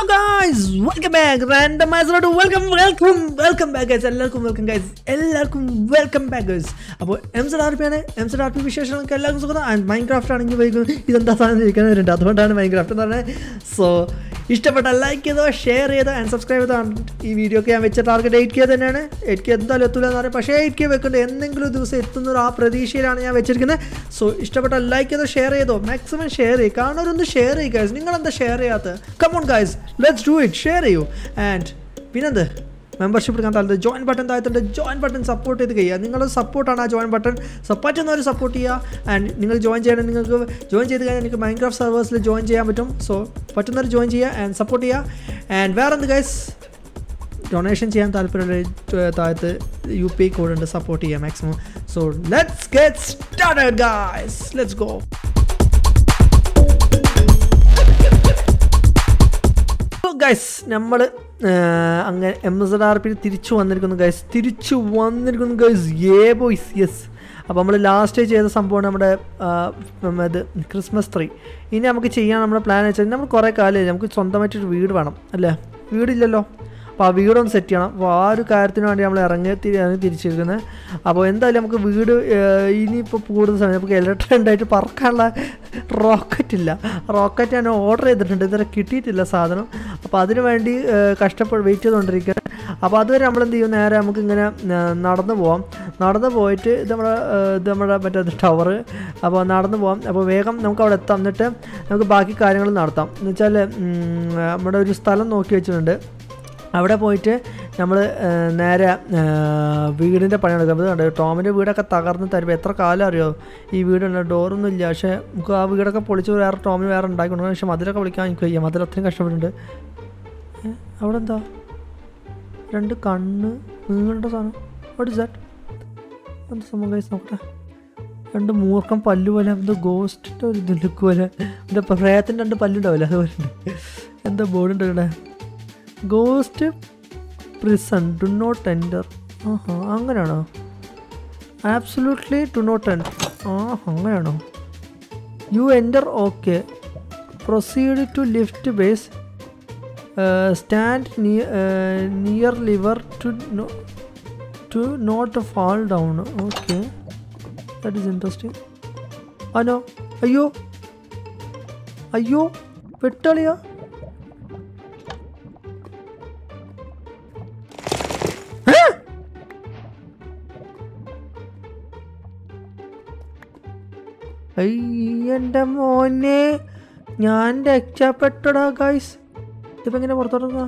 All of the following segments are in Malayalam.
ഗൈസ് വെൽക്കം ബാക്ക് റാൻഡമൈസറോട് welcome welcome welcome back guys എല്ലാവർക്കും വെൽക്കം ഗൈസ് എല്ലാവർക്കും വെൽക്കം ബാക്ക് ഗൈസ് അപ്പോൾ എം സെഡ് ആർ പി ആണ് എം സെഡ് ആർ പി വിശേഷങ്ങൾക്ക് എല്ലാവർക്കും സുഖം ആൻഡ് മൈൻ ക്രാഫ്റ്റ് ആണെങ്കിൽ വൈകും ഇതെന്താ സാധനം ചോദിക്കാനുണ്ട് അതുകൊണ്ടാണ് മൈൻ ക്രാഫ്റ്റ് എന്ന് പറഞ്ഞത് സോ ഇഷ്ടപ്പെട്ട ലൈക്ക് ചെയ്തോ ഷെയർ ചെയ്തോ ആൻഡ് സബ്സ്ക്രൈബ് ചെയ്തോ ഈ വീഡിയോക്ക് ഞാൻ വെച്ച ടാർഗറ്റ് എയ്റ്റ് കെ തന്നെയാണ് എയ്റ്റ് കെ എന്തായാലും എത്തില്ല എന്ന് പറയാം പക്ഷേ എയ്റ്റ് കെ വെക്കേണ്ട എന്തെങ്കിലും ഒരു ദിവസം എത്തുന്ന ആ പ്രതീക്ഷയിലാണ് ഞാൻ വെച്ചിരിക്കുന്നത് സോ ഇഷ്ടപ്പെട്ട ലൈക്ക് ചെയ്തോ ഷെയർ ചെയ്തോ മാക്സിമം ഷെയർ ചെയ്യും കാണുന്നവരൊന്ന് ഷെയർ ചെയ്യുക ഗൈസ് നിങ്ങളെന്താ ഷെയർ ചെയ്യാത്തത് come on guys let's do it share ചെയ്യൂ ആൻഡ് പിന്നെന്ത് മെമ്പർഷിപ്പ് എടുക്കാൻ താല്പര്യം ജോയിൻ ബട്ടൺ താഴത്തുണ്ട് ജോയിൻ ബട്ടൺ സപ്പോർട്ട് ചെയ്ത് കഴിയുക നിങ്ങളുടെ സപ്പോർട്ടാണ് ആ ജോയിൻ ബട്ടൺ സോ പറ്റുന്നവർ സപ്പോർട്ട് ചെയ്യുക ആൻഡ് നിങ്ങൾ ജോയിൻ ചെയ്യണം നിങ്ങൾക്ക് ജോയിൻ ചെയ്ത് കഴിഞ്ഞാൽ നിങ്ങൾക്ക് മൈൻക്രാഫ്റ്റ് സർവേഴ്സിൽ ജോയിൻ ചെയ്യാൻ പറ്റും സോ പറ്റുന്നവർ ജോയിൻ ചെയ്യുക ആൻഡ് സപ്പോർട്ട് ചെയ്യുക ആൻഡ് വേറെ എന്ത് ഗൈസ് ഡൊണേഷൻ ചെയ്യാൻ താല്പര്യമുള്ള താഴത്ത് യു പി കോഡ് ഉണ്ട് സപ്പോർട്ട് ചെയ്യുക maximum so let's get started guys let's go guys നമ്മൾ അങ്ങനെ എം എസ് ആർ പി തിരിച്ചു വന്നിരിക്കുന്നു ഗൈസ് തിരിച്ചു വന്നിരിക്കുന്നു ഗൈസ് ഏ ബോയ്സ് യെസ് അപ്പോൾ നമ്മൾ ലാസ്റ്റ് ചെയ്ത സംഭവമാണ് നമ്മുടെ ഇത് ക്രിസ്മസ് ട്രീ ഇനി നമുക്ക് ചെയ്യാൻ നമ്മുടെ പ്ലാൻ വെച്ചാൽ നമ്മൾ കുറേ കാലമായി നമുക്ക് സ്വന്തമായിട്ടൊരു വീട് വേണം അല്ലേ വീടില്ലല്ലോ അപ്പോൾ ആ വീടൊന്ന് സെറ്റ് ചെയ്യണം അപ്പോൾ ആ ഒരു കാര്യത്തിന് വേണ്ടി നമ്മൾ ഇറങ്ങി ഇറങ്ങി തിരിച്ചിരിക്കുന്നത് അപ്പോൾ എന്തായാലും നമുക്ക് വീട് ഇനിയിപ്പോൾ കൂടുന്ന സമയം നമുക്ക് ഇലക്ട്രിക് ഉണ്ടായിട്ട് പറക്കാനുള്ള റോക്കറ്റ് ഇല്ല റോക്കറ്റ് ഞാൻ ഓർഡർ ചെയ്തിട്ടുണ്ട് ഇതുവരെ കിട്ടിയിട്ടില്ല സാധനം അപ്പോൾ അതിന് വേണ്ടി കഷ്ടപ്പെട്ട് വെയിറ്റ് ചെയ്തുകൊണ്ടിരിക്കുകയാണ് അപ്പോൾ അതുവരെ നമ്മൾ എന്ത് ചെയ്യും നേരെ നമുക്ക് ഇങ്ങനെ നടന്നു പോവാം നടന്നു പോയിട്ട് ഇത് നമ്മുടെ ഇത് നമ്മുടെ മറ്റേ ടവർ അപ്പോൾ നടന്നു പോവാം അപ്പോൾ വേഗം നമുക്ക് അവിടെ എത്താം എന്നിട്ട് നമുക്ക് ബാക്കി കാര്യങ്ങൾ നടത്താം എന്ന് വെച്ചാൽ നമ്മുടെ ഒരു സ്ഥലം നോക്കി വെച്ചിട്ടുണ്ട് അവിടെ പോയിട്ട് നമ്മൾ നേരെ വീടിൻ്റെ പണി നടക്കുന്നത് കണ്ട് ടോമിൻ്റെ വീടൊക്കെ തകർന്ന് തരുമ്പോൾ എത്ര കാലം അറിയോ ഈ വീടുണ്ട് ഡോറൊന്നും ഇല്ല പക്ഷേ നമുക്ക് ആ വീടൊക്കെ പൊളിച്ച് വേറെ ടോമിന് വേറെ ഉണ്ടാക്കിക്കൊണ്ട് പക്ഷേ മതിലൊക്കെ വിളിക്കാൻ എനിക്ക് കഴിയാം മതിൽ അത്രയും കഷ്ടപ്പെട്ടിട്ടുണ്ട് അവിടെ എന്താ രണ്ട് കണ്ണ് നീണ്ട സാധനം വാട്ട് ഇസ് ദാറ്റ് എന്ത് സംഭവം കഴിച്ച് നോക്കട്ടെ രണ്ട് മൂർക്കം പല്ല് പോലെ എന്തോ ഗോസ്റ്റിൻ്റെ ഒരു ഇത് ലുക്ക് പോലെ എൻ്റെ പ്രേയത്തിൻ്റെ രണ്ട് പല്ലുണ്ടാവില്ല അതുപോലെ ഉണ്ട് എന്താ ബോർഡ് ഉണ്ട് ഇവിടെ ghost prison do not enter ആഹാ അങ്ങനെയാണോ ആബ്സൊല്യൂട്ട്ലി ഡു നോട്ട് എൻറ്റർ ആ അങ്ങനെയാണോ you enter okay proceed to lift base stand near lever to to not fall down okay that is interesting അനോ അയ്യോ അയ്യോ പെട്ടളിയാ അയ്യൻ്റെ മോനെ ഞാൻ രക്ഷപ്പെട്ടടാ ഗൈസ് ഇതിപ്പോൾ എങ്ങനെ പുറത്തോട്ടുക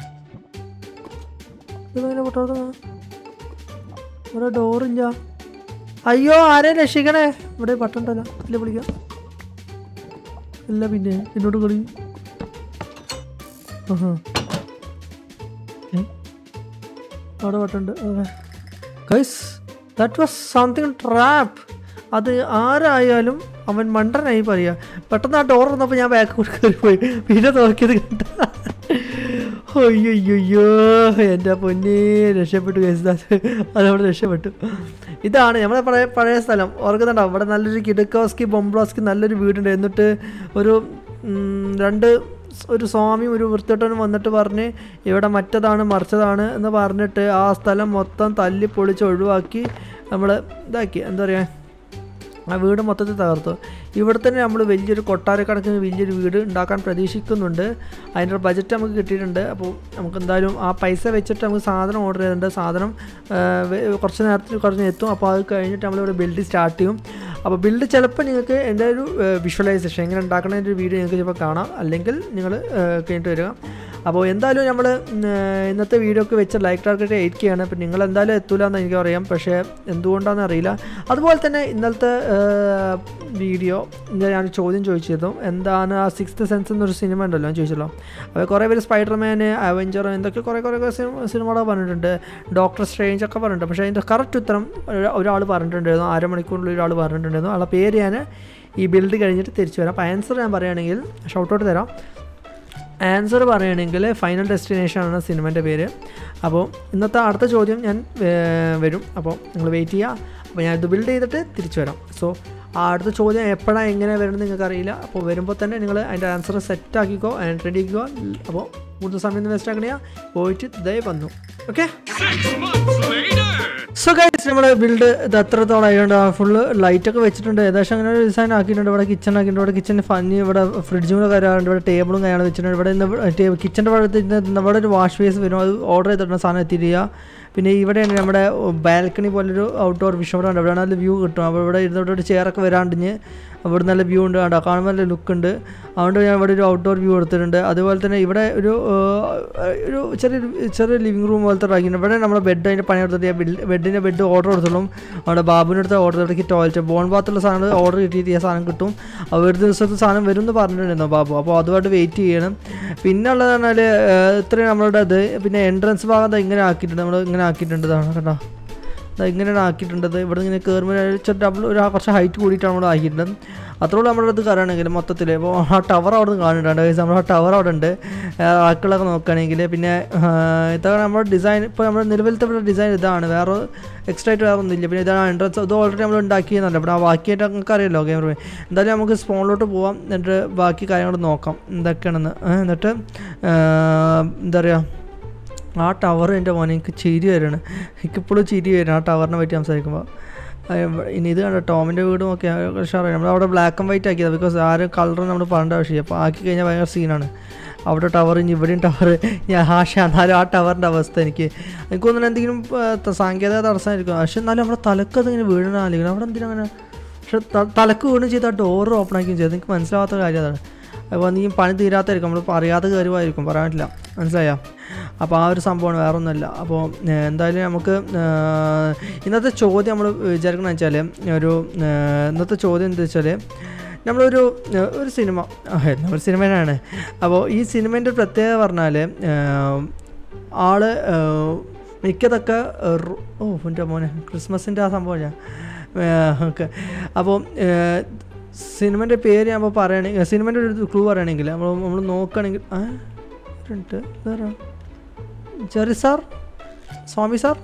ഇതിപ്പോൾ എങ്ങനെ പുറത്തോട്ടുക ഇവിടെ ഡോറില്ല അയ്യോ ആരെ രക്ഷിക്കണേ ഇവിടെ പട്ടുണ്ടല്ലോ ഇല്ല വിളിക്കാം ഇല്ല പിന്നെ എന്നോട് കളി ആഹാ അവിടെ പട്ടുണ്ട് guys that was something trap അത് ആരായാലും അവൻ മണ്ടനായി പറയാ പെട്ടെന്ന് ആ ഡോർ വന്നപ്പോൾ ഞാൻ ബാക്ക് കൂടി കയറി പോയി പിന്നെ നോക്കിയത് കണ്ട അയ്യോ എൻ്റെ പൊന്നെ രക്ഷപ്പെട്ടു കഴിച്ചത് അതവിടെ രക്ഷപ്പെട്ടു ഇതാണ് നമ്മളെ പഴയ പഴയ സ്ഥലം ഓർക്കുന്നുണ്ടാവും ഇവിടെ നല്ലൊരു കിടക്കോസ്കി ബൊംബ്ലോസ്കി നല്ലൊരു വീടുണ്ട് എന്നിട്ട് ഒരു രണ്ട് ഒരു സ്വാമിയും ഒരു വൃത്തിട്ടനും വന്നിട്ട് പറഞ്ഞ് ഇവിടെ മറ്റതാണ് മറിച്ചതാണ് എന്ന് പറഞ്ഞിട്ട് ആ സ്ഥലം മൊത്തം തല്ലി പൊളിച്ച് ഒഴിവാക്കി നമ്മൾ ഇതാക്കി എന്താ പറയുക ആ വീട് മൊത്തത്തിൽ തകർത്തു ഇവിടെ തന്നെ നമ്മൾ വലിയൊരു കൊട്ടാരക്കണക്കിന് വലിയൊരു വീട് ഉണ്ടാക്കാൻ പ്രതീക്ഷിക്കുന്നുണ്ട് അതിൻ്റെ ബജറ്റ് നമുക്ക് കിട്ടിയിട്ടുണ്ട് അപ്പോൾ നമുക്ക് എന്തായാലും ആ പൈസ വെച്ചിട്ട് നമുക്ക് സാധനം ഓർഡർ ചെയ്തിട്ടുണ്ട് സാധനം കുറച്ച് നേരത്തിൽ കുറച്ച് എത്തും അപ്പോൾ അത് കഴിഞ്ഞിട്ട് നമ്മളിവിടെ ബിൽഡ് സ്റ്റാർട്ട് ചെയ്യും അപ്പോൾ ബിൽഡ് ചിലപ്പോൾ നിങ്ങൾക്ക് എൻ്റെ ഒരു വിഷ്വലൈസേഷൻ എങ്ങനെ ഉണ്ടാക്കണതിൻ്റെ ഒരു വീഡിയോ നിങ്ങൾക്ക് ചിലപ്പോൾ കാണാം അല്ലെങ്കിൽ നിങ്ങൾ കഴിഞ്ഞിട്ട് വരിക അപ്പോൾ എന്തായാലും നമ്മൾ ഇന്നത്തെ വീഡിയോക്ക് വെച്ച ലൈക്ക് ടാർഗറ്റ് എയ്റ്റ് കെ ആണ് അപ്പോൾ നിങ്ങൾ എന്തായാലും എത്തൂല എന്ന് എനിക്കറിയാം പക്ഷേ എന്തുകൊണ്ടാണെന്ന് അറിയില്ല അതുപോലെ തന്നെ ഇന്നലത്തെ വീഡിയോ ഞാൻ ചോദ്യം ചോദിച്ചിരുന്നു എന്താണ് ആ സിക്സ്ത് സെൻസ് എന്നൊരു സിനിമ ഉണ്ടല്ലോ ഞാൻ ചോദിച്ചല്ലോ അപ്പോൾ കുറേ പേര് സ്പൈഡർമാന് അവഞ്ചർ എന്തൊക്കെ കുറേ കുറേ സിനിമകളൊക്കെ പറഞ്ഞിട്ടുണ്ട് ഡോക്ടർ സ്ട്രേഞ്ച് ഒക്കെ പറഞ്ഞിട്ടുണ്ട് പക്ഷേ അതിൻ്റെ കറക്റ്റ് ഉത്തരം ഒരാൾ പറഞ്ഞിട്ടുണ്ടായിരുന്നു അരമണിക്കൂറിൽ ഒരാൾ പറഞ്ഞിട്ടുണ്ടായിരുന്നു ആളുടെ പേര് ഞാൻ ഈ ബിൽഡ് കഴിഞ്ഞിട്ട് തിരിച്ചു വരാം അപ്പോൾ ആൻസർ ഞാൻ പറയുകയാണെങ്കിൽ ഷൗട്ടൗട്ട് തരാം ആൻസർ പറയുകയാണെങ്കിൽ ഫൈനൽ ഡെസ്റ്റിനേഷൻ ആണ് സിനിമേൻ്റെ പേര് അപ്പോൾ ഇന്നത്തെ അടുത്ത ചോദ്യം ഞാൻ വരും അപ്പോൾ നിങ്ങൾ വെയിറ്റ് ചെയ്യുക അപ്പോൾ ഞാൻ ഇത് ബിൽഡ് ചെയ്തിട്ട് തിരിച്ചു വരാം സോ ആ അടുത്ത ചോദ്യം എപ്പോഴാണ് എങ്ങനെ വരണമെന്ന് നിങ്ങൾക്ക് അറിയില്ല അപ്പോൾ വരുമ്പോൾ തന്നെ നിങ്ങൾ അതിൻ്റെ ആൻസർ സെറ്റ് ആക്കിക്കോ റെഡി ആക്കിക്കോ അപ്പോൾ കൂടുതൽ സമയം വേസ്റ്റ് ആക്കണിയാ പോയിട്ട് ദേ വന്നു okay Six months later. So guys നമ്മൾ ബിൽഡ് ഇത് എത്രത്തോളം ആയതുകൊണ്ട് ഫുള്ള് ലൈറ്റൊക്കെ വെച്ചിട്ടുണ്ട് ഏകദേശം അങ്ങനെ ഒരു ഡിസൈൻ ആക്കിയിട്ടുണ്ട് ഇവിടെ കിച്ചൺ ആക്കിയിട്ടുണ്ട് ഇവിടെ കിച്ചണിന് ഫന്നി ഇവിടെ ഫ്രിഡ്ജും കൂടെ കാര്യമുണ്ട് ഇവിടെ ടേബിളും കാര്യങ്ങളും വെച്ചിട്ടുണ്ട് ഇവിടെ ഇന്ന് കിച്ചൻ്റെ ഭാഗത്ത് ഇവിടെ ഒരു വാഷ് ബേസ് വരും അത് ഓർഡർ ചെയ്തിട്ടുണ്ട് സാധനം എത്തിയിരിക്കുക പിന്നെ ഇവിടെയാണ് നമ്മുടെ ബാൽക്കണി പോലൊരു ഔട്ട്ഡോർ വിഷം ഇവിടെ ഉണ്ട് ഇവിടെ നല്ല വ്യൂ കിട്ടും അപ്പോൾ ഇവിടെ ഇരുന്നിട്ട് ഒരു ചെയറൊക്കെ വരാണ്ടിഞ്ഞ് അവിടെ നല്ല വ്യൂ ഉണ്ട് കണ്ടോ കാണുമ്പോൾ നല്ല ലുക്ക് ഉണ്ട് അതുകൊണ്ട് ഞാൻ ഇവിടെ ഒരു ഔട്ട്ഡോർ വ്യൂ എടുത്തിട്ടുണ്ട് അതുപോലെ തന്നെ ഇവിടെ ഒരു ആ, ഒരു ചെറിയൊരു ചെറിയ ലിവിങ് റൂം പോലത്തെ ഇറങ്ങിയിട്ടുണ്ട് ഇവിടെ നമ്മുടെ ബെഡ് അതിൻ്റെ പണി എടുത്തിട്ട് ബെഡിൻ്റെ ബെഡ് ഓർഡർ കൊടുത്തോളും അവിടെ ബാബുവിൻ്റെ അടുത്ത് ഓർഡർ എടുക്കി ടോയ്ലറ്റ് ബോൺ ബാത്തുള്ള സാധനം ഓർഡർ കിട്ടിയിട്ട് ഈ സാധനം കിട്ടും അപ്പോൾ ഒരു ദിവസത്തെ സാധനം വരും എന്ന് പറഞ്ഞിട്ടുണ്ടായിരുന്നു ബാബു അപ്പോൾ അതുമായിട്ട് വെയിറ്റ് ചെയ്യണം പിന്നെ ഉള്ളത് പറഞ്ഞാൽ ഇത്രയും നമ്മളുടെ ഇത് പിന്നെ എൻട്രൻസ് ഭാഗം ദാ ഇങ്ങനെ ആക്കിയിട്ടുണ്ട് നമ്മൾ ഇങ്ങനെ ആക്കിയിട്ടുണ്ട് ഇതാണ് കേട്ടോ ദാ ഇങ്ങനെയാണ് ആക്കിയിട്ടുണ്ടത് ഇവിടെ ഇങ്ങനെ കയറുമ്പോൾ ഡബിൾ ഒരു കുറച്ച് ഹൈറ്റ് കൂടിയിട്ടാണ് നമ്മൾ ആക്കിയിട്ടുണ്ട് അത്രയുള്ള നമ്മുടെ അടുത്ത് കയറുകയാണെങ്കിൽ മൊത്തത്തിൽ ഇപ്പോൾ ആ ടവർ അവിടെ നിന്ന് കാണുന്നുണ്ട് guys. നമ്മൾ ആ ടവർ അവിടെ ഉണ്ട് ആക്കളൊക്കെ നോക്കുകയാണെങ്കിൽ പിന്നെ ആ, ഇതാണ് നമ്മുടെ ഡിസൈൻ ഇപ്പോൾ നമ്മുടെ നിലവിലത്തെ ഡിസൈൻ ഇതാണ് വേറെ എക്സ്ട്രാ ആയിട്ട് വേറെ ഒന്നുമില്ല പിന്നെ ഇതാണ് എൻട്രൻസ് ഇത് ഓൾറെഡി നമ്മൾ ഉണ്ടാക്കിയെന്നല്ല ഇവിടെ ആ ബാക്കിയായിട്ട് നമുക്ക് അറിയാമല്ലോ ഗെയിം റൂം എന്തായാലും നമുക്ക് സ്പോണിലോട്ട് പോവാം എന്നിട്ട് ബാക്കി കാര്യങ്ങൾ നോക്കാം എന്തൊക്കെയാണെന്ന് ഏ, എന്നിട്ട് ആ, എന്താ പറയുക ആ ടവർ എൻ്റെ മോനെ എനിക്ക് ചിരി വരണം എനിക്കിപ്പോഴും ചിരി വരണം ആ ടവറിനെ പറ്റി സംസാരിക്കുമ്പോൾ ആ, ഇവ- ഇനി ഇത് കണ്ടോ ടോമിൻ്റെ വീടും ഒക്കെ ഉഷാറായി നമ്മൾ അവിടെ ബ്ലാക്ക് ആൻഡ് വൈറ്റ് ആക്കിയത് ബിക്കോസ് ആരും കളർ നമ്മൾ പറയേണ്ട ആവശ്യമില്ല അപ്പോൾ ആക്കി കഴിഞ്ഞാൽ ഭയങ്കര സീനാണ് അവിടെ ടവർ ഇനി ഇവിടെയും ടവർ ഞാൻ ആശ എന്നാലും ആ ടവറിൻ്റെ അവസ്ഥ എനിക്ക് എനിക്ക് തോന്നുന്നു എന്തെങ്കിലും ആ, ത- സാങ്കേതിക തടസ്സമായിരിക്കും പക്ഷെ എന്നാലും നമ്മുടെ തലക്കത് ഇങ്ങനെ വീഴണ ആലോചിക്കണം അവിടെ എന്തിനാ അങ്ങനെ പക്ഷെ ത- തലക്ക് വീണ് ചെയ്ത് ആ ഡോർ ഓപ്പൺ ആക്കുകയും ചെയ്തു എനിക്ക് മനസ്സിലാവാത്ത കാര്യം അതാണ് അപ്പോൾ നീ പണി തീരാത്തായിരിക്കും നമ്മൾ അറിയാതെ കയറുമായിരിക്കും പറയാൻ പറ്റില്ല മനസ്സിലായോ അപ്പോൾ ആ ഒരു സംഭവമാണ് വേറെ ഒന്നുമല്ല അപ്പോൾ ഏഹ്, എന്തായാലും നമുക്ക് ഏഹ്, ഇന്നത്തെ ചോദ്യം നമ്മൾ വിചാരിക്കണം വെച്ചാൽ ഒരു ഏഹ്, ഇന്നത്തെ ചോദ്യം എന്താ വെച്ചാൽ നമ്മളൊരു ഏഹ്, ഒരു സിനിമ ആ, എന്നാ ഒരു സിനിമയാണ് അപ്പോൾ ഈ സിനിമേൻ്റെ പ്രത്യേകത പറഞ്ഞാൽ ഏഹ്, ആള് ഏഹ്, മിക്കതൊക്കെ ഏഹ്, റു- ഓ എൻ്റെ മോനെ ക്രിസ്മസിൻ്റെ ആ സംഭവം ഞാൻ ഓക്കെ അപ്പോൾ സിനിമേൻ്റെ പേര് ഞാൻ ഇപ്പോൾ പറയുകയാണെങ്കിൽ സിനിമേൻ്റെ ഒരു ക്ലൂ പറയുകയാണെങ്കിൽ നമ്മൾ നമ്മൾ നോക്കുകയാണെങ്കിൽ ആ ഒരു മിനിറ്റ് ഇതാരാ? Jerry sir Swami sir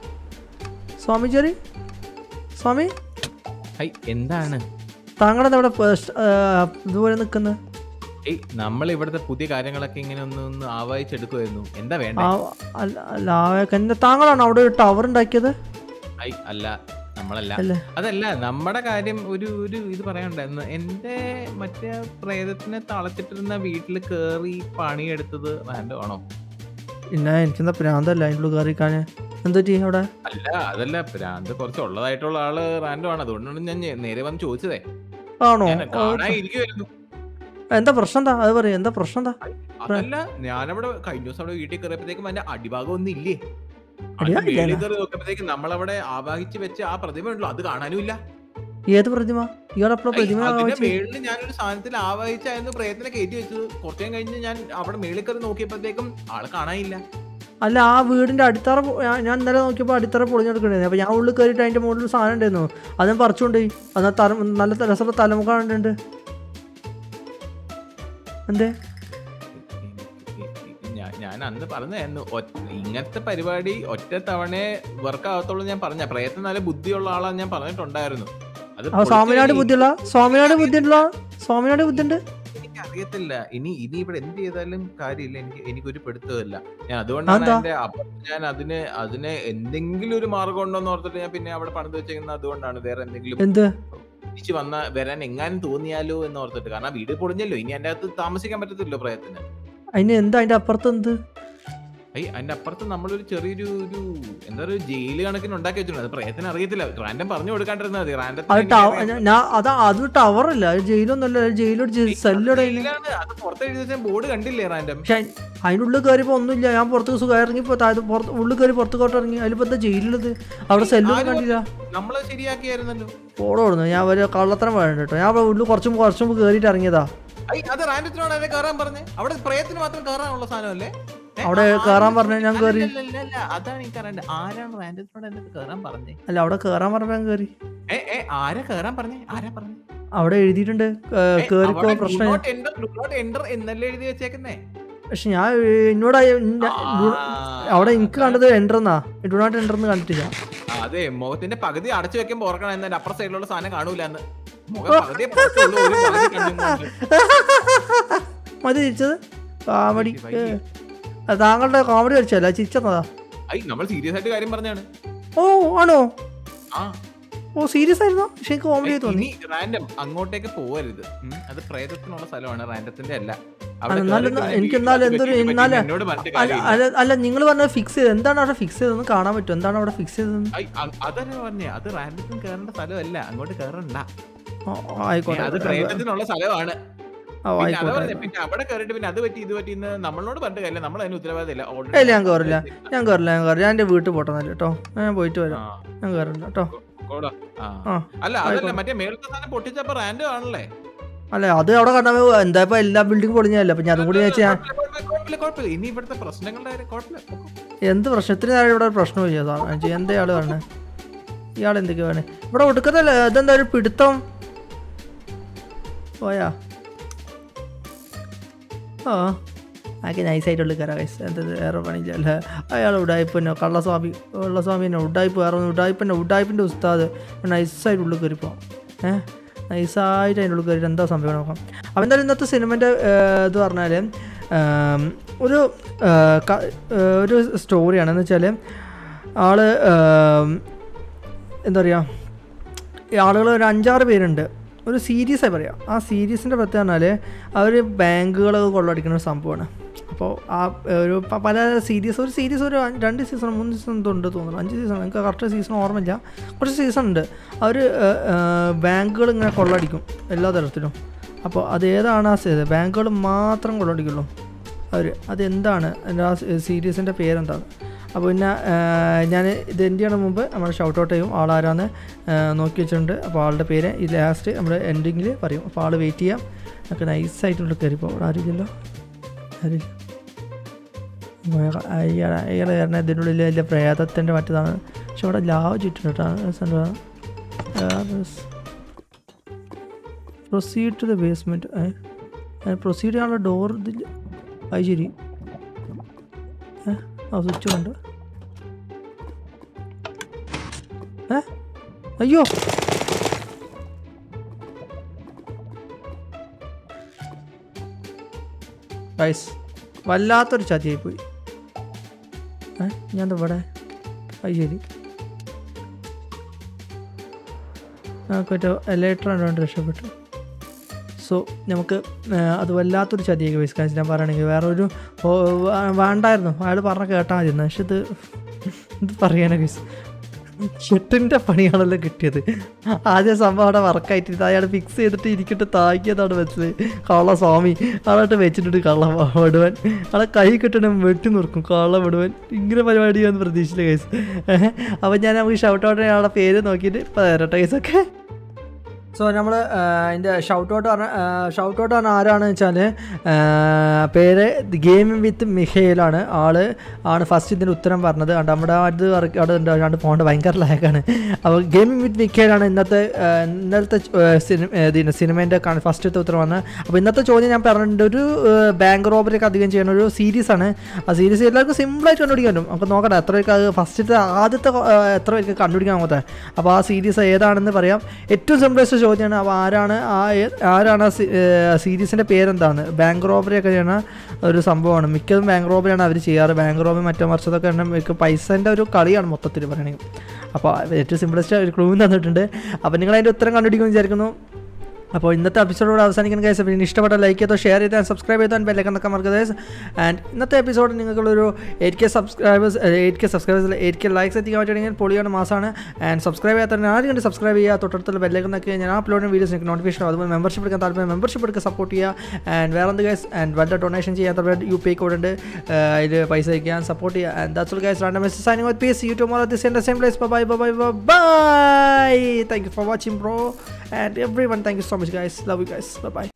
Swami Jerry Swami hi എന്താണ് താങ്കളെന്താ ഇവിടെ പ- ആ, ഇതുപോലെ നിൽക്കുന്നത് ഏയ് നമ്മൾ ഇവിടുത്തെ പുതിയ കാര്യങ്ങളൊക്കെ ഇങ്ങനെ ഒന്ന് ഒന്ന് ആവാഹിച്ചെടുക്കുമായിരുന്നു എന്താ വേണ്ട ആ അല്ല അല്ല ആ, എന്താ താങ്കളാണോ അവിടെ ഒരു ടവർ ഉണ്ടാക്കിയത് ഐ അല്ല നമ്മളല്ല അല്ലേ അതല്ല നമ്മുടെ കാര്യം ഒരു ഒരു ഇത് പറയാനുണ്ടായിരുന്നു എന്റെ മറ്റേ പ്രേതത്തിനെ തളച്ചിട്ടിരുന്ന വീട്ടിൽ കേറി പണിയെടുത്തത് റാൻഡോ ആണോ ഇല്ല എനിക്കെന്താ പ്രാന്തല്ല അതിൻ്റെ ഉള്ളിൽ കയറിക്കാൻ എന്താ ചെയ്യും അവിടെ അല്ല അതല്ല ഭ്രാന്ത് കുറച്ച് ഉള്ളതായിട്ടുള്ള ആള് റാൻഡോ ആണ് അതുകൊണ്ടാണ് ഞാൻ ഞെ- നേരെ വന്ന് ചോദിച്ചതേ ആണോ ഞാൻ കാണാതിരിക്കുമായിരുന്നു എന്താ പ്രശ്നം എന്താ അത് പറയും എന്താ പ്രശ്നം എന്താ അതല്ല ഞാനവിടെ കഴിഞ്ഞ ദിവസം അവിടെ വീട്ടിൽ കയറിയപ്പോഴത്തേക്കും അതിന്റെ അടിഭാഗം ഒന്നും ഇല്ലേ അടിയാ, അതിന്റെ മേളിൽ ഇല്ല. കയറി നോക്കിയപ്പോഴത്തേക്കും നമ്മളവിടെ ആവാഹിച്ച് വെച്ച ആ പ്രതിമ ഉണ്ടല്ലോ അത് കാണാനും ഇല്ല ഏത് പ്രതിമ ഇയാളെപ്പോഴും പ്രതിമ അതിന്റെ വാങ്ങിച്ച് മേളിൽ ഞാനൊരു സാധനത്തിൽ ആവാഹിച്ചായിരുന്നു പ്രയത്നം കയറ്റി വെച്ചത് കുറച്ചു കഴിഞ്ഞ് ഞാൻ അവിടെ മേളിൽ കയറി നോക്കിയപ്പോഴത്തേക്കും ആളെ കാണാനില്ല അല്ല ആ വീടിന്റെ അടിത്തറ പൊ- ഞാൻ ഞാൻ ഇന്നലെ നോക്കിയപ്പോൾ അടിത്തറ പൊളിഞ്ഞെടുക്കണ്ടായിരുന്നു അപ്പോൾ ഞാൻ ഉള്ളിൽ കയറിയിട്ട് അതിൻ്റെ മുകളിൽ ഒരു സാധനം ഉണ്ടായിരുന്നു അത് ഞാൻ പറിച്ചുകൊണ്ട് പോയി അത് ആ തല നല്ല ത- രസമുള്ള തലമുഖ കണ്ടിട്ടുണ്ട് എന്തേ ഞാൻ- ഞാൻ അന്ന് പറഞ്ഞായിരുന്നു ഇങ്ങനത്തെ പരിപാടി ഒറ്റ തവണ വർക്ക് ആകത്തുള്ളൂ ഞാൻ പറഞ്ഞ പ്രയത്നം നല്ല ബുദ്ധിയുള്ള ആളാന്ന് ഞാൻ പറഞ്ഞിട്ടുണ്ടായിരുന്നു അത് അപ്പോൾ സ്വാമിനാട് പൊളിച്ച് ബുദ്ധിയുള്ള സ്വാമിനാട് ബുദ്ധിയുള്ള സ്വാമിനാട് ബുദ്ധിയുണ്ട് എനിക്ക് അറിയത്തില്ല ഇനി ഇനി ഇവിടെ എന്ത് ചെയ്താലും കാര്യമില്ല എനിക്ക് എനിക്കൊരു പിടുത്തമില്ല ഞാൻ അതുകൊണ്ടാണ് അതെന്താ? എന്റെ അപ്പുറത്ത് ഞാൻ അതിന് അതിന് എന്തെങ്കിലും ഒരു മാർഗം ഉണ്ടോ എന്ന് ഓർത്തിട്ട് ഞാൻ പിന്നെ അവിടെ പണിത് വെച്ചേക്കുന്നത് അതുകൊണ്ടാണ് വേറെ എന്തെങ്കിലും എന്ത് തിരിച്ചു വന്ന വരാൻ എങ്ങാനും തോന്നിയാലോ എന്ന് ഓർത്തിട്ട് കാരണം ആ വീട് പൊളിഞ്ഞല്ലോ ഇനി അതിന്റെ അകത്ത് താമസിക്കാൻ പറ്റത്തില്ലോ പ്രയത്നം അതിന് എന്താ അതിൻ്റെ അപ്പുറത്ത് എന്ത് അയ്യ അതിന്റെ അപ്പുറത്ത് നമ്മളൊരു ചെറിയൊരു ഒരു എന്താ ഒരു ജയില് കണക്കിന് ഉണ്ടാക്കി വെച്ചിട്ടുണ്ട് അത് പ്രയത്നം അറിയത്തില്ല റാൻഡം പറഞ്ഞു കൊടുക്കാണ്ടിരുന്നത് മതി അത് ടവർ റാൻഡം ഞാൻ അതാ അത് ടവറല്ല അത് ജയിലൊന്നുമല്ല അത് ജയിലൊരു സെല്ലയുടെ അത് പുറത്ത് എഴുതി വെച്ച ബോർഡ് കണ്ടില്ലേ റാൻഡം പക്ഷെ അതിൻ്റെ ഉള്ളിൽ കയറിയപ്പോൾ ഒന്നുമില്ല ഞാൻ പുറത്ത് സുഖം ഇറങ്ങിപ്പോൾ താഴത്ത് പുറത്ത് ഉള്ളിൽ കയറി പുറത്തോട്ട് ഇറങ്ങി അതിലിപ്പോൾ എന്താ ജയിലുള്ളത് അവിടെ സെല്ലൊന്നും ആരും കണ്ടില്ല നമ്മള് ശരിയാക്കിയായിരുന്നല്ലോ പോടോ കൊടുന്നു ഞാൻ ഒരു കള്ളത്തരം വേണ്ട കേട്ടോ ഞാൻ അവിടെ ഉള്ളിൽ കുറച്ചും കുറച്ചും മുമ്പ് കയറിയിട്ട് ഇറങ്ങിയതാ ഐ, അത് റാൻഡത്തിനോട് അല്ലേ കയറാൻ പറഞ്ഞേ അവിടെ പ്രയത്തിന് മാത്രം കയറാനുള്ള സാധനമല്ലേ ഏ, അവിടെ ആ- കയറാൻ ആരും പറഞ്ഞ ഞാൻ കയറി. അല്ല, അല്ല, അല്ല, അതാണ് എനിക്ക് അറിയണ്ടത് ആരാണ് റാൻഡത്തിനോട് എന്നെ കയറാൻ പറഞ്ഞേ അല്ല അവിടെ കയറാൻ പറഞ്ഞപ്പോൾ ഞാൻ കയറി ഏ ഏ ആരാ കയറാൻ പറഞ്ഞേ ആരാ പറഞ്ഞേ അവിടെ എഴുതിയിട്ടുണ്ട് ഏ, കയറിക്കോ അവിടെ do പ്രശ്നം not enter, do not enter എന്നല്ലേ എഴുതി വെച്ചേക്കുന്നേ പക്ഷെ ഞാൻ എന്നോട് അവിടെ എനിക്ക് കണ്ടത് എൻ്റർ എന്നാ ഡു നോട്ട് എൻ്റർ എന്ന് കണ്ടിട്ടില്ല ആ, അതെ മുഖത്തിന്റെ പകുതി അടച്ചു വെക്കുമ്പോ ഓർക്കണം എന്നാൽ അപ്പുറ സൈഡിലുള്ള സാധനം കാണൂല എന്ന് മുഖം പകുതി പുറത്തുള്ളൂ, ഒരു പകുതി കണ്ണും കൊണ്ട്. മതി തിരിച്ചത് കാമഡി വൈകി. അത് താങ്കളുടെ കോമഡി കളിച്ചല്ല ചിരിച്ചതാ ഐ നമ്മൾ സീരിയസ് ആയിട്ട് കാര്യം പറഞ്ഞാണ് ഓ ആണോ ആ ഓ സീരിയസ് ആയിരുന്നോ പക്ഷെ എനിക്ക് കോമഡി ആയി തോന്നി ഇനി റാൻഡം അങ്ങോട്ടേക്ക് പോവരുത് ഉം. അത് പ്രേതത്തിനുള്ള സ്ഥലമാണ് റാൻഡത്തിന്റെ അല്ല അല്ല, എന്നാലും കേറി കഴിഞ്ഞാൽ എനിക്ക് വീട്ടിൽ എന്നാലും അത് എന്തൊരു പറ്റി പറ്റി എന്നാലും എന്നോട് പറഞ്ഞിട്ട് അല്ല കാര്യമില്ല. അല്ല അല്ല നിങ്ങൾ പറഞ്ഞത് ഫിക്സ് ചെയ്ത് എന്താണ് അവിടെ ഫിക്സ് ചെയ്തതെന്ന് കാണാൻ പറ്റും എന്താണ് അവിടെ ഫിക്സ് ചെയ്തതെന്ന് ഐ, അ- അതല്ലേ പറഞ്ഞേ അത് റാൻഡത്തിന് കയറേണ്ട സ്ഥലമല്ല അങ്ങോട്ട് കയറണ്ട ഓ, ഓ, ആയിക്കോട്ടെ അത് പ്രേതത്തിനുള്ള സ്ഥലമാണ് ഓ പിന്നെ അതാ ആയിക്കോട്ടെ പറഞ്ഞെ, പിന്നെ അവിടെ കയറിയിട്ട് പിന്നെ അത് പറ്റി ഇത് പറ്റി ഇന്ന് നമ്മളോട് പറഞ്ഞിട്ട് കാര്യമില്ല നമ്മൾ അതിന് ഉത്തരവാദിത്തമില്ല ഇല്ല ഞാൻ കയറില്ല ഞാൻ കയറില്ല ഞാൻ കയറില്ല ഞാൻ എൻ്റെ വീട്ടിൽ പോട്ടെ നല്ല കേട്ടോ ഞാൻ പോയിട്ട് ആ, വരാം ഞാൻ കയറില്ല കേട്ടോ കോടാ. ആ. ആ അല്ല അതല്ല ആയിക്കോട്ടെ. മറ്റേ മേളത്തെ സാധനം പൊട്ടിച്ചപ്പോ റാൻഡം ആണല്ലേ അല്ല അത് അവിടെ കണ്ടാൽ എന്താ ഇപ്പൊ എല്ലാ ബിൽഡിംഗ് പൊളിഞ്ഞല്ലേ അപ്പൊ ഞാൻ അതും കൂടി വെച്ചാൽ കുഴപ്പമില്ല, കുഴപ്പമില്ല, കുഴപ്പമില്ല, കുഴപ്പമില്ല. ഇനി ഇവിടുത്തെ പ്രശ്നങ്ങളുടെ കാര്യം കുഴപ്പമില്ല പൊക്കോ. എന്ത് പ്രശ്നം ഇത്രയും നേരം ഇവിടെ ഒരു പ്രശ്നമില്ല സാർ എന്താ ഇയാൾ വേണേ ഇയാൾ എന്തൊക്കെയാ വേണേ ഇവിടെ ഒടുക്കത്തല്ലേ ഇതെന്താ ഒരു പിടുത്തം പോയാ ആ ആക്കെ നൈസായിട്ടുള്ള കയറാം കൈസ് എന്തത് വേറെ പണിയില്ല അല്ലേ അയാൾ ഉഡായിപ്പ് തന്നെ കള്ളസ്വാമി കള്ളസ്വാമി തന്നെ ഉഡായിപ്പ് വേറെ ഒന്നും ഉഡായിപ്പ് തന്നെ ഉഡായിപ്പിൻ്റെ ഉസ്താദ് നൈസായിട്ട് ഉള്ളിൽ കയറിപ്പോ ഏഹ് നൈസായിട്ട് അതിൻ്റെ ഉള്ളിൽ കയറിയിട്ട് എന്താ സംഭവം നോക്കാം അപ്പം എന്തായാലും ഇന്നത്തെ സിനിമൻ്റെ ഇത് പറഞ്ഞാൽ ഒരു ആ, ക- ആ, ഒരു സ്റ്റോറിയാണ് എന്ന് വെച്ചാൽ ആള് ആം, എന്താ പറയുക ഈ ആളുകൾ ഒരു അഞ്ചാറ് പേരുണ്ട് ഒരു സീരീസായി പറയാം ആ സീരീസിൻ്റെ പ്രത്യേകത പറഞ്ഞാൽ അവർ ബാങ്കുകളൊക്കെ കൊള്ളടിക്കുന്ന ഒരു സംഭവമാണ് അപ്പോൾ ആ ഏ, ഒരു പ- പല സീരീസ് ഒരു സീരീസ് ഒരു അഞ്ച്- രണ്ട് സീസൺ മൂന്ന് സീസൺ എന്തോ ഉണ്ട് തോന്നുന്നു അഞ്ച് സീസൺ എനിക്ക് കറക്റ്റ് സീസൺ ഓർമ്മയില്ല കുറച്ച് സീസൺ ഉണ്ട് അവർ ബാങ്കുകൾ ഇങ്ങനെ കൊള്ളടിക്കും എല്ലാ തരത്തിലും അപ്പോൾ അത് ഏതാണ് ആ സീ- ബാങ്കുകൾ മാത്രം കൊള്ളടിക്കുള്ളൂ അവർ അതെന്താണ് എൻ്റെ ആ സീരീസിൻ്റെ പേരെന്താണ് അപ്പോൾ പിന്നെ ഞാൻ ഇത് എന്ത് ചെയ്യണം മുമ്പ് നമ്മൾ ഷൗട്ട് ഔട്ട് ചെയ്യും ആളാരാന്ന് ആ, നോക്കി വെച്ചിട്ടുണ്ട് അപ്പോൾ ആളുടെ പേര് ഈ ലാസ്റ്റ് നമ്മൾ എൻഡിങ്ങിൽ പറയും അപ്പോൾ ആൾ വെയിറ്റ് ചെയ്യാം നമുക്ക് നൈസായിട്ടുള്ള കയറിപ്പോൾ അവിടെ ആരുമില്ലല്ലോ ആരുമില്ല അയ്യാളെ അയ്യാളെ കാരണം ഇതിൻ്റെ ഉള്ളിൽ വലിയ പ്രേതത്തിൻ്റെ മറ്റേതാണ് പക്ഷെ അവിടെ ലാവ് ചുറ്റിട്ടാണ് proceed to the basement proceed ചെയ്യാനുള്ള ഡോർ ഇതില്ല അത് ശരി ഏ ആ സ്വിച്ച് ഉണ്ട് ഏ അയ്യോ ഗൈസ് വല്ലാത്തൊരു ചതിയായി പോയി ഏ ഞാൻ ദാ ഇവിടെ അത് ശരി നമുക്കൊരു എലേറ്ററാണ് വേണ്ടി രക്ഷപ്പെട്ടു സോ നമുക്ക് ആ, അത് വല്ലാത്തൊരു ചതിയൊക്കെ വയസ്സ് കാര്യം ഞാൻ പറയുകയാണെങ്കിൽ വേറെ ഒരു ഓ, വേ- വേണ്ടായിരുന്നു അയാൾ പറഞ്ഞ കേട്ടാൽ മതി പക്ഷെ ഇത് ഇത് പറയാനൊക്കെ ഷെട്ടിൻ്റെ പണിയാണല്ലോ കിട്ടിയത് ആദ്യം സംഭവം അവിടെ വർക്കായിട്ട് അയാൾ ഫിക്സ് ചെയ്തിട്ട് ഇരിക്കിട്ട് താക്കിയതാണ് വെച്ചത് കള്ള സ്വാമി ആളായിട്ട് വെച്ചിട്ടുണ്ട് കള്ള വിടുവൻ ആളെ കൈ കിട്ടണം വെട്ടി നിർക്കും കള്ള വിടുവൻ ഇങ്ങനെ പരിപാടിയാന്ന് പ്രതീക്ഷിച്ചില്ല കേസ് അപ്പം ഞാൻ നമുക്ക് ഷൗട്ട് ഔട്ട് ആളുടെ പേര് നോക്കിയിട്ട് ഇപ്പം തരട്ടെ കേസൊക്കെ സോ നമ്മൾ അതിൻ്റെ ഷൗട്ട് ഔട്ട് പറഞ്ഞ ഷൗട്ട് ഔട്ട് പറഞ്ഞ ആരാണെന്ന് വെച്ചാൽ പേര് ഗെയിമിംഗ് വിത്ത് മിഹേലാണ് ആള് ആണ് ഫസ്റ്റ് ഇതിന് ഉത്തരം പറഞ്ഞത് കണ്ട് നമ്മുടെ അത് വർക്ക് അവിടെ ഉണ്ട് കണ്ട് പോകേണ്ട ഭയങ്കര ലാഗാണ് അപ്പോൾ ഗെയിമിംഗ് വിത്ത് മിഹേലാണ് ഇന്നത്തെ ആ, ഇന്നലത്തെ സിനിമ ഇതിൻ്റെ സിനിമേൻ്റെ ഫസ്റ്റത്തെ ഉത്തരം വന്നത് അപ്പോൾ ഇന്നത്തെ ചോദ്യം ഞാൻ പറഞ്ഞിട്ടുണ്ട് ഒരു ബാങ്ക് റോബറി ഒക്കെ അധികം ചെയ്യുന്ന ഒരു സീരീസാണ് ആ സീരീസ് എല്ലാവർക്കും സിമ്പിളായിട്ട് കണ്ടുപിടിക്കാൻ പറ്റും നമുക്ക് നോക്കട്ടെ എത്ര പേർക്ക് അത് ഫസ്റ്റത്തെ ആദ്യത്തെ ആ, എത്ര പേർക്ക് കണ്ടുപിടിക്കാൻ നോക്കട്ടെ അപ്പോൾ ആ സീരീസ് ഏതാണെന്ന് പറയാം ഏറ്റവും സിമ്പിളസ്റ്റ് ചോദ്യമാണ് അപ്പോൾ ആരാണ് ആ ഏ- ആരാണ് ആ സീരീസിൻ്റെ പേരെന്താണ് ബാങ്ക് റോബറി ഒക്കെ ചെയ്യുന്ന ഒരു സംഭവമാണ് മിക്കതും ബാങ്ക് റോബറിയാണ് അവർ ചെയ്യാറ് ബാങ്ക് റോബറി മറ്റേ മറിച്ചതൊക്കെ എണ്ണം മിക്ക പൈസേൻ്റെ ഒരു കളിയാണ് മൊത്തത്തിൽ പറയണമെങ്കിൽ അപ്പോൾ ഏറ്റവും സിമ്പിളസ്റ്റ് ഒരു ക്ലൂ തന്നിട്ടുണ്ട് അപ്പോൾ നിങ്ങൾ അതിൻ്റെ ഉത്തരം കണ്ടുപിടിക്കുമെന്ന് വിചാരിക്കുന്നു അപ്പോൾ ഇന്നത്തെ എപ്പിസോഡോട് അവസാനിക്കുന്ന കേസ് പിന്നെ ഇഷ്ടപ്പെട്ട ലൈക്ക് ചെയ്തോ ഷെയർ ചെയ്താൽ സബ്സ്ക്രൈബ് ചെയ്താൽ ബെല്ലൊക്കെ നോക്കാൻ മറക്കരുത് ആൻഡ് ഇന്നത്തെ എപ്പിസോഡ് നിങ്ങൾക്കുള്ളൊരു eight K subscribers eight K subscribers eight K likes എത്തിക്കാൻ പറ്റുകയാണെങ്കിൽ പൊളിയാണ് മാസമാണ് ആൻഡ് സബ്സ്ക്രൈബ് ചെയ്യാത്ത ആദ്യം കണ്ട് സബ്സ്ക്രൈബ് ചെയ്യുക തൊട്ടടുത്തുള്ള ബെല്ലൊക്കെ നോക്കി ഞാൻ അപ്ലോഡ് ചെയ്യുന്ന വീഡിയോസ് എനിക്ക് നോട്ടിഫിക്കേഷൻ അതുപോലെ മെമ്പർഷിപ്പ് എടുക്കാൻ താല്പര്യം മെമ്പർഷിപ്പ് എടുക്കുക സപ്പോർട്ട് ചെയ്യുക ആൻഡ് വേറെ എന്ത് ഗൈസ് ആൻഡ് വല്ല ഡൊണേഷൻ ചെയ്യാത്തവരുടെ യു പി ഐ കോഡ് ഉണ്ട് അതിൽ പൈസ അയക്കാൻ സപ്പോർട്ട് ചെയ്യുക and that's all guys random message signing with peace you tomorrow this in the same place bye bye bye bye thank you for watching bro and everyone thank you so much guys love you guys bye bye